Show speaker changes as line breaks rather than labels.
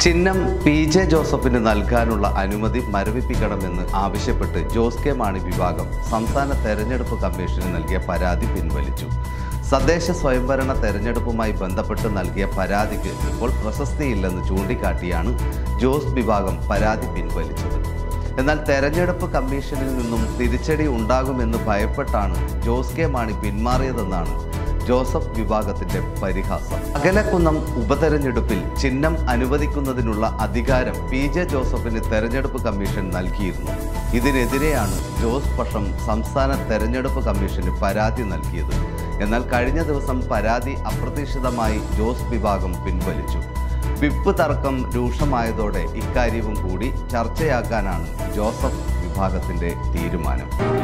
ചിഹ്നം P J ജോസഫിന് നൽകാനുള്ള അനുമതി മരവിപ്പിക്കണമെന്ന് ആവശ്യപ്പെട്ട് ജോസ് കെ മാണി വിഭാഗം സംസ്ഥാന തെരഞ്ഞെടുപ്പ് കമ്മീഷന് നൽകിയ പരാതി പിൻവലിച്ചു തദ്ദേശ സ്വയംഭരണ തെരഞ്ഞെടുപ്പുമായി ബന്ധപ്പെട്ട് നൽകിയ പരാതിക്ക് ഇപ്പോൾ പ്രശസ്തിയില്ലെന്ന് ചൂണ്ടിക്കാട്ടിയാണ് ജോസ് വിഭാഗം പരാതി പിൻവലിച്ചത് എന്നാൽ തെരഞ്ഞെടുപ്പ് കമ്മീഷനിൽ നിന്നും തിരിച്ചടി ഉണ്ടാകുമെന്ന് ഭയപ്പെട്ടാണ് ജോസ് കെ മാണി പിന്മാറിയതെന്നാണ് ജോസഫ് വിഭാഗത്തിന്റെ പരിഹാസം അകലക്കുന്നം ഉപതെരഞ്ഞെടുപ്പിൽ ചിഹ്നം അനുവദിക്കുന്നതിനുള്ള അധികാരം പി ജെ ജോസഫിന് തെരഞ്ഞെടുപ്പ് കമ്മീഷൻ നൽകിയിരുന്നു ഇതിനെതിരെയാണ് ജോസ് പക്ഷം സംസ്ഥാന തെരഞ്ഞെടുപ്പ് കമ്മീഷന് പരാതി നൽകിയത് എന്നാൽ കഴിഞ്ഞ ദിവസം പരാതി അപ്രതീക്ഷിതമായി ജോസ് വിഭാഗം പിൻവലിച്ചു വിപ്പ് തർക്കം രൂക്ഷമായതോടെ ഇക്കാര്യവും കൂടി ചർച്ചയാക്കാനാണ് ജോസഫ് വിഭാഗത്തിന്റെ തീരുമാനം